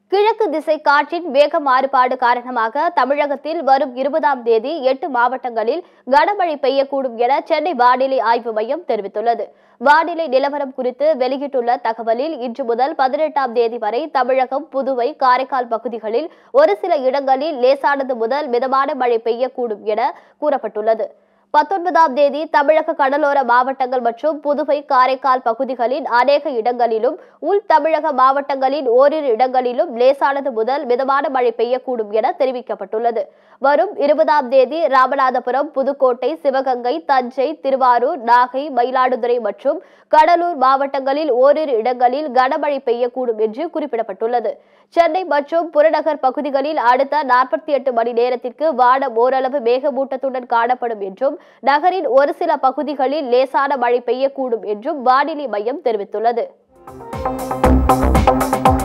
கிழக்கு திசை காற்றின் வேக மாறுபாடு காரணமாக தமிழகத்தில் வரும் இருபதாம் தேதி எட்டு மாவட்டங்களில் கனமழை பெய்யக்கூடும் என சென்னை வானிலை ஆய்வு மையம் தெரிவித்துள்ளது வானிலை நிலவரம் குறித்து வெளியிட்டுள்ள தகவலில் இன்று முதல் பதினெட்டாம் தேதி வரை தமிழகம் புதுவை காரைக்கால் பகுதிகளில் ஒரு சில இடங்களில் லேசானது முதல் மிதமான மழை பெய்யக்கூடும் என கூறப்பட்டுள்ளது பத்தொன்பதாம் தேதி தமிழக கடலோர மாவட்டங்கள் மற்றும் புதுவை காரைக்கால் பகுதிகளின் அநேக இடங்களிலும் உள் தமிழக மாவட்டங்களின் ஓரிரு இடங்களிலும் லேசானது முதல் மிதமான மழை பெய்யக்கூடும் என தெரிவிக்கப்பட்டுள்ளது வரும் இருபதாம் தேதி ராமநாதபுரம் புதுக்கோட்டை சிவகங்கை தஞ்சை திருவாரூர் நாகை மயிலாடுதுறை மற்றும் கடலூர் மாவட்டங்களில் ஓரிரு இடங்களில் கனமழை பெய்யக்கூடும் என்று குறிப்பிடப்பட்டுள்ளது சென்னை மற்றும் புறநகர் பகுதிகளில் அடுத்த நாற்பத்தி எட்டு மணி நேரத்திற்கு வானம் ஓரளவு மேகமூட்டத்துடன் காணப்படும் என்றும் நகரின் ஒரு சில பகுதிகளில் லேசான மழை பெய்யக்கூடும் என்றும் வானிலை மையம் தெரிவித்துள்ளது